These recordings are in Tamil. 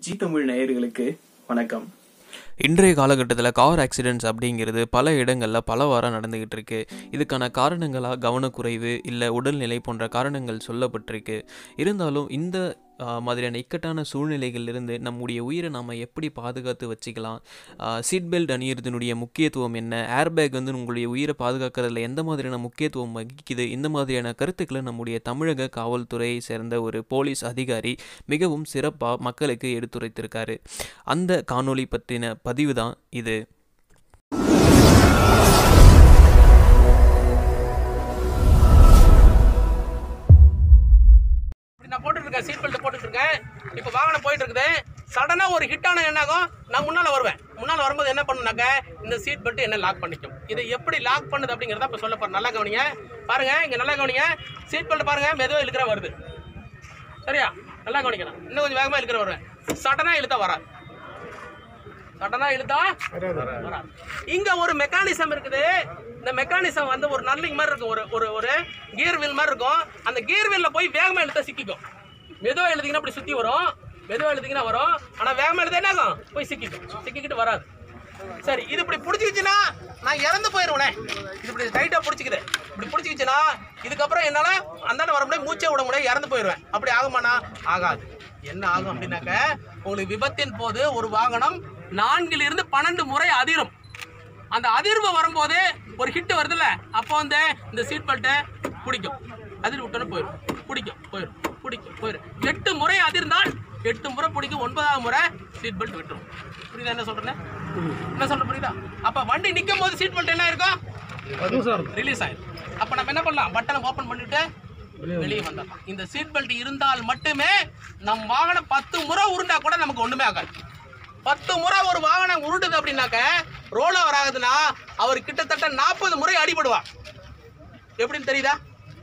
ஜி தமிழ் நேயர்களுக்கு வணக்கம் இன்றைய காலகட்டத்தில் கார் ஆக்சிடென்ட்ஸ் அப்படிங்கிறது பல இடங்களில் பல வாரம் நடந்துக்கிட்டு இருக்கு இதுக்கான காரணங்களாக கவனக்குறைவு இல்லை உடல்நிலை போன்ற காரணங்கள் சொல்லப்பட்டிருக்கு இருந்தாலும் இந்த ஆ, மாதிரியான இக்கட்டான சூழ்நிலைகளிலிருந்து நம்முடைய உயிரை நாம் எப்படி பாதுகாத்து வச்சுக்கலாம் சீட் பெல்ட் அணியிறதுனுடைய முக்கியத்துவம் என்ன ஏர்பேக் வந்து உங்களுடைய உயிரை பாதுகாக்கிறதுல எந்த மாதிரியான முக்கியத்துவம் வகிக்குது இந்த மாதிரியான கருத்துக்களை நம்முடைய தமிழக காவல்துறையை சேர்ந்த ஒரு போலீஸ் அதிகாரி மிகவும் சிறப்பாக மக்களுக்கு எடுத்துரைத்திருக்காரு அந்த காணொளி பற்றின பதிவு தான் இது இப்படி நான் போட்டுட்டு இருக்கேன் சீட் பெல்ட் போட்டுட்டு இருக்கேன் இப்போ வாகனம் போயிட்டு இருக்குது சடனா ஒரு ஹிட் ஆன என்னாகும் நான் முன்னால வருவேன் முன்னால வரும்போது என்ன பண்ணுனாக்க இந்த சீட் பெல்ட் என்ன லாக் பண்ணிக்கும் இதை எப்படி லாக் பண்ணுது அப்படிங்கிறத இப்போ சொல்ல போறேன் நல்லா கவனிங்க பாருங்க இங்க நல்லா கவனிங்க சீட் பெல்ட் பாருங்க மெதுவாக இழுக்கிற வருது சரியா நல்லா கவனிக்கணும் இன்னும் கொஞ்சம் வேகமா இழுக்கிற வருவேன் சடனா இழுத்தா வராது சடனா இழுத்தா வராது இங்க ஒரு மெக்கானிசம் இருக்குது இந்த மெக்கானிசம் வந்து ஒரு நல்லிங் மாதிரி இருக்கும் ஒரு ஒரு ஒரு கியர் வீல் மாதிரி இருக்கும் அந்த கியர் வீல்ல போய் வேகமா இழுத்தா சிக்கிக்கும் மெதுவா எழுதிங்கன்னா அப்படி சுத்தி வரும் மெதுவா எழுதிங்கன்னா வரும் ஆனா வேகமா எழுத என்ன ஆகும் போய் சிக்கிக்கும் சிக்கிக்கிட்டு வராது சரி இது இப்படி பிடிச்சிக்கிச்சுன்னா நான் இறந்து போயிடுவேனே இது இப்படி டைட்டா பிடிச்சிக்குது இப்படி பிடிச்சிக்கிச்சுன்னா இதுக்கப்புறம் என்னால அந்தாண்ட வர முடியாது மூச்சே விட முடியாது இறந்து போயிடுவேன் அப்படி ஆகுமாண்ணா ஆகாது என்ன ஆகும் அப்படின்னாக்க உங்களுக்கு விபத்தின் போது ஒரு வாகனம் நான்கில் இருந்து பன்னெண்டு முறை அதிரும் அந்த அதிர்வு வரும்போது ஒரு ஹிட் வருதுல்ல அப்போ வந்து இந்த சீட் பெல்ட்டை பிடிக்கும் அதிர் விட்டோன்னு போயிடும் பிடிக்கும் போயிடும் பிடிக்கும் போயிடும் எட்டு முறை அதிர்ந்தால் எட்டு முறை பிடிக்கும் ஒன்பதாவது முறை சீட் பெல்ட் விட்டுரும் புரியுதா என்ன சொல்றேன் என்ன சொல்ற புரியுதா அப்ப வண்டி நிற்கும் போது சீட் பெல்ட் என்ன இருக்கும் ரிலீஸ் ஆயிடும் அப்ப நம்ம என்ன பண்ணலாம் பட்டனை ஓபன் பண்ணிட்டு வெளியே வந்துடலாம் இந்த சீட் பெல்ட் இருந்தால் மட்டுமே நம் வாகனம் பத்து முறை உருண்டா கூட நமக்கு ஒண்ணுமே ஆகாது பத்து முறை ஒரு வாகனம் உருண்டுது அப்படின்னாக்க ரோல் ஓவர் ஆகுதுன்னா அவர் கிட்டத்தட்ட நாற்பது முறை அடிபடுவார் எப்படின்னு தெரியுதா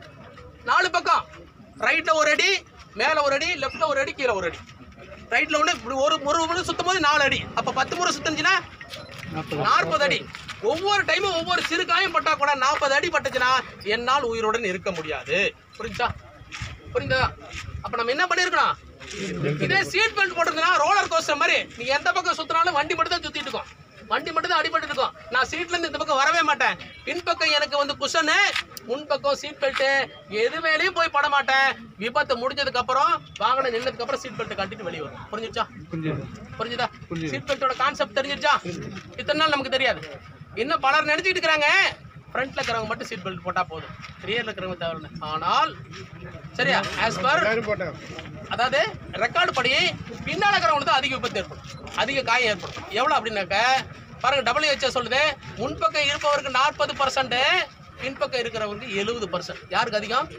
நாலு பக்கம் ரைட்ல ஒரு அடி மேல ஒரு அடி லெஃப்ட்ல ஒரு அடி கீழே ஒரு அடி ரைட்ல ஒன்று இப்படி ஒரு ஒரு முறை சுத்தும் போது நாலு அடி அப்ப பத்து முறை சுத்துச்சுன்னா நாற்பது அடி ஒவ்வொரு டைமும் ஒவ்வொரு சிறு காயம் பட்டா கூட நாற்பது அடி பட்டுச்சுன்னா என்னால் உயிருடன் இருக்க முடியாது புரிஞ்சா புரியுதா அப்ப நம்ம என்ன பண்ணிருக்கணும் இதே சீட் பெல்ட் போட்டிருந்தா ரோலர் கோஸ்டர் மாதிரி நீ எந்த பக்கம் சுத்தினாலும் வண்டி மட்டும் தான் சுத்திட்டு இருக்கும் வண்டி மட்டும் தான் அடிபட்டு இருக்கும் நான் சீட்ல இருந்து இந்த பக்கம் வரவே மாட்டேன் பின்பக்கம் எனக்கு வந்து குஷனு முன்பக்கம் சீட் பெல்ட் எது மேலேயும் போய் பட மாட்டேன் விபத்து முடிஞ்சதுக்கு அப்புறம் வாகனம் நின்னதுக்கு அப்புறம் சீட் பெல்ட் கட்டிட்டு வெளியே வரும் புரிஞ்சுச்சா புரிஞ்சுதா சீட் பெல்ட்டோட கான்செப்ட் தெரிஞ்சிருச்சா இத்தனை நாள் நமக்கு தெரியாது இன்னும் பலர் நினைச்சிட்டு இருக்கிறாங்க ஃப்ரண்ட்ல இருக்கிறவங்க மட்டும் சீட் பெல்ட் போட்டா போதும் ரியர்ல இருக்கிறவங்க தேவை ஆனால் சரியா ஆஸ் பர் அதாவது ரெக்கார்டு படி பின்னால இருக்கிறவங்களுக்கு தான் அதிக விபத்து ஏற்படும் அதிக காயம் ஏற்படும் எவ்வளவு அப்படின்னாக்க பாருங்க டபிள்யூஹெச்ஓ சொல்லுது முன்பக்கம் இருப்பவருக்கு நாற்பது பர்சன்ட் பின்பக்கம் இருக்கிறவருக்கு எழுபது பர்சன்ட் யாருக்கு அதிகம்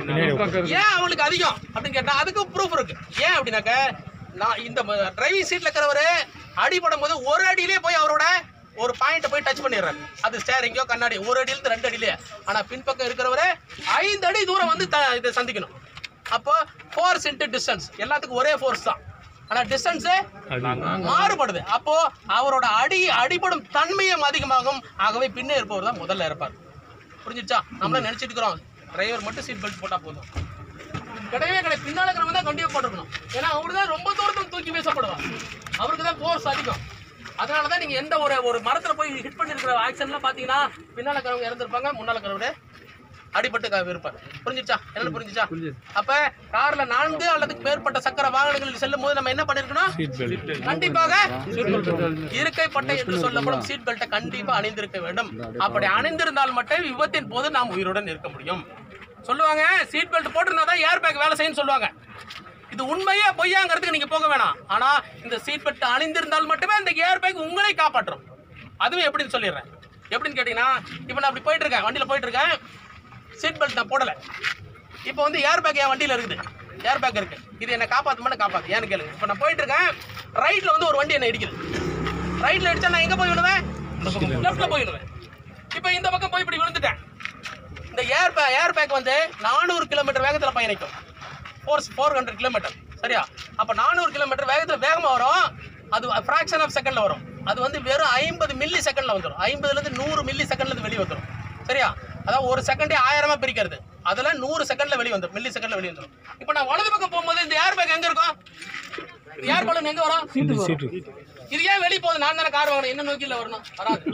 ஏன் அவங்களுக்கு அதிகம் அப்படின்னு கேட்டா அதுக்கு ப்ரூஃப் இருக்கு ஏன் அப்படின்னாக்க நான் இந்த டிரைவிங் சீட்ல இருக்கிறவரு அடிபடும் போது ஒரு அடியிலே போய் அவரோட ஒரு பாயிண்ட்டை போய் டச் பண்ணிடுறாரு அது ஸ்டேரிங்கோ கண்ணாடி ஒரு அடியிலிருந்து ரெண்டு அடியிலே ஆனா பின்பக்கம் இருக்கிறவரு ஐந்து அடி தூரம் வந்து த- இதை சந்திக்கணும் அப்போ ஃபோர்ஸ் இன்ட்டு டிஸ்டன்ஸ் எல்லாத்துக்கும் ஒரே ஃபோர்ஸ் தான் ஆனா டிஸ்டன்ஸ் மாறுபடுது அப்போ அவரோட அடி அடிபடும் தன்மையும் அதிகமாகும் ஆகவே பின்னே இருப்பவர் தான் முதல்ல இருப்பார் புரிஞ்சிச்சா நம்மள நினைச்சிட்டு இருக்கிறோம் டிரைவர் மட்டும் சீட் பெல்ட் போட்டா போதும் கிடையவே கிடையாது பின்னால இருக்கிறவங்க தான் கண்டிப்பா போட்டுக்கணும் ஏன்னா அவரு தான் ரொம்ப தூரத்துல தூக்கி வீசப்படுவார் அவருக்கு தான் ஃபோர்ஸ் அதிகம் அதனால தான் நீங்க எந்த ஒரு ஒரு மரத்துல போய் ஹிட் பண்ணிருக்கிற ஆக்சிடென்ட்லாம் பாத்தீங்கன்னா பின்னால இருக்கிறவங்க இறந்துருப்பாங்க முன்னால இருக்கிறவரு அடிபட்டு க- இருப்பார் புரிஞ்சிச்சா என்ன புரிஞ்சிச்சா அப்ப கார்ல நான்கு அல்லது மேற்பட்ட சக்கர வாகனங்களில் செல்லும் போது நம்ம என்ன பண்ணிருக்கணும் கண்டிப்பாக இருக்கை பட்டை என்று சொல்லப்படும் சீட் பெல்ட்டை கண்டிப்பா அணிந்திருக்க வேண்டும் அப்படி அணிந்திருந்தால் மட்டும் விபத்தின் போது நாம் உயிருடன் இருக்க முடியும் சொல்லுவாங்க சீட் பெல்ட் போட்டிருந்தா தான் ஏர் பேக் வேலை செய்யும் சொல்லுவாங்க இது உண்மையா பொய்யாங்கிறதுக்கு நீங்க போக வேணாம் ஆனா இந்த சீட் பெல்ட் அணிந்திருந்தால் மட்டுமே இந்த ஏர் பேக் உங்களை காப்பாற்றும் அதுவும் எப்படின்னு சொல்லிடுறேன் எப்படின்னு கேட்டீங்கன்னா இப்போ நான் அப்படி போயிட்டு இருக்கேன் வண்டியில போயிட்டு இருக்கேன் சீட் பெல்ட் நான் போடல இப்போ வந்து ஏர் பேக் என் வண்டியில இருக்குது ஏர் பேக் இருக்கு இது என்ன காப்பாத்துமான்னு காப்பாத்து ஏன்னு கேளுங்க இப்போ நான் போயிட்டு இருக்கேன் ரைட்ல வந்து ஒரு வண்டி என்ன இடிக்குது ரைட்ல அடிச்சா நான் எங்க போய் விழுவேன் லெஃப்ட்ல போய் விழுவேன் இப்போ இந்த பக்கம் போய் இப்படி விழுந்துட்டேன் இந்த ஏர் பே ஏர் பேக் வந்து நானூறு கிலோமீட்டர் வேகத்தில் பயணிக்கும் ஃபோர் ஃபோர் ஹண்ட்ரட் கிலோமீட்டர் சரியா அப்போ நானூறு கிலோமீட்டர் வேகத்தில் வேகமாக வரும் அது ஃப்ராக்ஷன் ஆஃப் செகண்டில் வரும் அது வந்து வெறும் ஐம்பது மில்லி செகண்டில் வந்துடும் ஐம்பதுலேருந்து நூறு மில்லி செகண்ட்லேருந்து வெளியே வந்துடும் சரியா அதாவது ஒரு செகண்டே ஆயிரமா பிரிக்கிறது அதுல நூறு செகண்ட்ல வெளியே வந்துடும் மில்லி செகண்ட்ல வெளியே வந்துடும் இப்போ நான் வலது பக்கம் போகும்போது இந்த ஏர் பேக் எங்க இருக்கும் ஏர் பலூன் எங்க வரும் இது ஏன் வெளியே போகுது நான் தானே கார் வாங்கணும் என்ன நோக்கில வரணும் வராது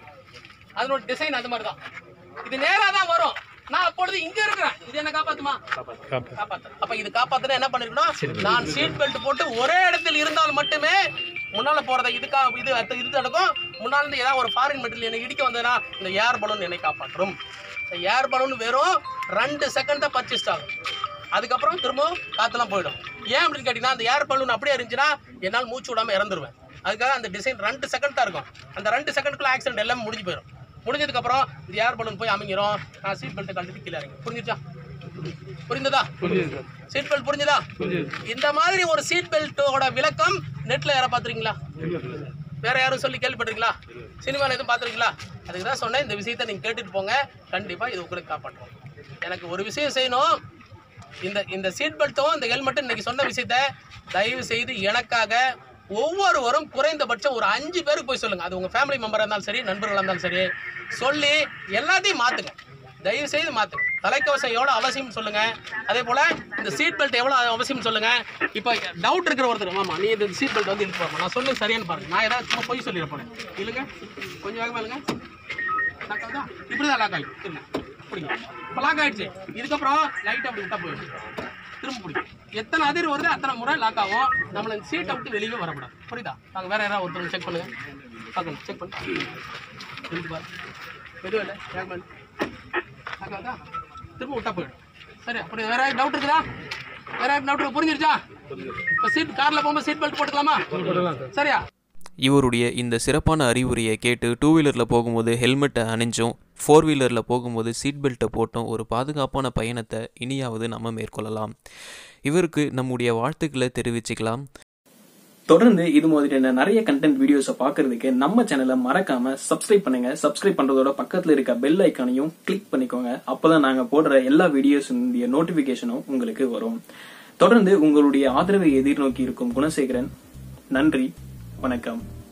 அதனோட டிசைன் அது மாதிரி தான் இது நேரா தான் வரும் நான் அப்பொழுது இங்க இருக்கிறேன் இது என்ன காப்பாத்துமா காப்பாத்து அப்ப இது காப்பாத்துனா என்ன பண்ணிருக்கணும் நான் சீட் பெல்ட் போட்டு ஒரே இடத்தில் இருந்தால் மட்டுமே முன்னால போறத இதுக்கா இது அடுத்த இது நடக்கும் முன்னால இருந்து ஏதாவது ஒரு ஃபாரின் மெட்டீரியல் என்னை இடிக்க வந்ததுன்னா இந்த ஏர் பலூன் என்னை காப்பாற்றும் இந்த ஏர் பலூன் வெறும் ரெண்டு செகண்ட் தான் பர்ச்சேஸ் ஆகும் அதுக்கப்புறம் திரும்பவும் காத்தெல்லாம் போயிடும் ஏன் அப்படின்னு கேட்டீங்கன்னா அந்த ஏர் பலூன் அப்படியே இருந்துச்சுன்னா என்னால் மூச்சு விடாம இறந்துருவேன் அதுக்காக அந்த டிசைன் ரெண்டு செகண்ட் தான் இருக்கும் அந்த ரெண்டு செகண்ட்குள்ள ஆக்சிடென்ட் எல்லாமே முடிஞ்சு போயிடும் முடிஞ்சதுக்கு அப்புறம் இந்த ஏர் பலூன் போய் அமைங்கிரும் நான் சீட் பெல்ட் கழட்டி கீழே இறங்கி புரிஞ்சுச்சா புரிந்ததா சீட் பெல்ட் புரிஞ்சுதா இந்த மாதிரி ஒரு சீட் பெல்ட்டோட விளக்கம் நெட்ல யாரா பாத்துறீங்களா வேற யாரும் சொல்லி கேள்விப்பட்டிருக்கீங்களா சினிமாவில் எதுவும் பார்த்துருக்கீங்களா அதுக்கு தான் சொன்னேன் இந்த விஷயத்தை நீங்கள் கேட்டுட்டு போங்க கண்டிப்பாக இது உங்களுக்கு காப்பாற்றும் எனக்கு ஒரு விஷயம் செய்யணும் இந்த இந்த சீட் பெல்ட்டும் இந்த ஹெல்மெட்டும் இன்னைக்கு சொன்ன விஷயத்த தயவு செய்து எனக்காக ஒவ்வொருவரும் குறைந்தபட்சம் ஒரு அஞ்சு பேருக்கு போய் சொல்லுங்க அது உங்க ஃபேமிலி மெம்பராக இருந்தாலும் சரி நண்பர்களாக இருந்தாலும் சரி சொல்லி எல்லாத்தையும் மாத்துங்க தயவு செய்து மாத்துங்க தலைக்கவசம் எவ்வளோ அவசியம் சொல்லுங்க அதே போல இந்த சீட் பெல்ட் எவ்வளோ அவசியம் சொல்லுங்க இப்போ டவுட் இருக்கிற ஒருத்தர் ஆமா நீ இந்த சீட் பெல்ட் வந்து இழுத்து பாருங்க நான் சொன்னது சரியானு பாருங்க நான் ஏதாவது சும்மா பொய் சொல்லிட போறேன் இல்லைங்க கொஞ்சம் வேகமா இல்லைங்க லாக் ஆகுதா இப்படி தான் லாக் ஆகிடும் இருங்க பிடிங்க இப்போ லாக் ஆயிடுச்சு இதுக்கப்புறம் லைட் அப்படி விட்டா போயிடும் திரும்ப பிடிக்கும் எத்தனை அதிர் வருது அத்தனை முறை லாக் ஆகும் நம்மள இந்த சீட்டை விட்டு வெளியே வரக்கூடாது புரியுதா நாங்கள் வேற யாராவது ஒருத்தர் செக் பண்ணுங்க பார்க்கணும் செக் பண்ணு இழுத்து பாரு எதுவும் இல்லை வேகமா இழு. லாக் ஆகுதா திரும்ப விட்டா போயிடும் சரி அப்படி வேற டவுட் இருக்குதா வேற டவுட் புரிஞ்சிருச்சா இப்போ சீட் கார்ல போகும்போது சீட் பெல்ட் போட்டுக்கலாமா சரியா இவருடைய இந்த சிறப்பான அறிவுரையை கேட்டு டூ வீலரில் போகும்போது ஹெல்மெட்டை அணிஞ்சும் ஃபோர் வீலரில் போகும்போது சீட் பெல்ட்டை போட்டும் ஒரு பாதுகாப்பான பயணத்தை இனியாவது நம்ம மேற்கொள்ளலாம் இவருக்கு நம்முடைய வாழ்த்துக்களை தெரிவிச்சுக்கலாம் தொடர்ந்து இது மாதிரியான நிறைய கண்டென்ட் வீடியோஸை பார்க்கறதுக்கு நம்ம சேனலை மறக்காம சப்ஸ்கிரைப் பண்ணுங்க சப்ஸ்கிரைப் பண்றதோட பக்கத்துல இருக்க பெல் ஐக்கானையும் கிளிக் பண்ணிக்கோங்க அப்பதான் நாங்க போடுற எல்லா வீடியோஸ் நோட்டிபிகேஷனும் உங்களுக்கு வரும் தொடர்ந்து உங்களுடைய ஆதரவை எதிர்நோக்கி இருக்கும் குணசேகரன் நன்றி வணக்கம்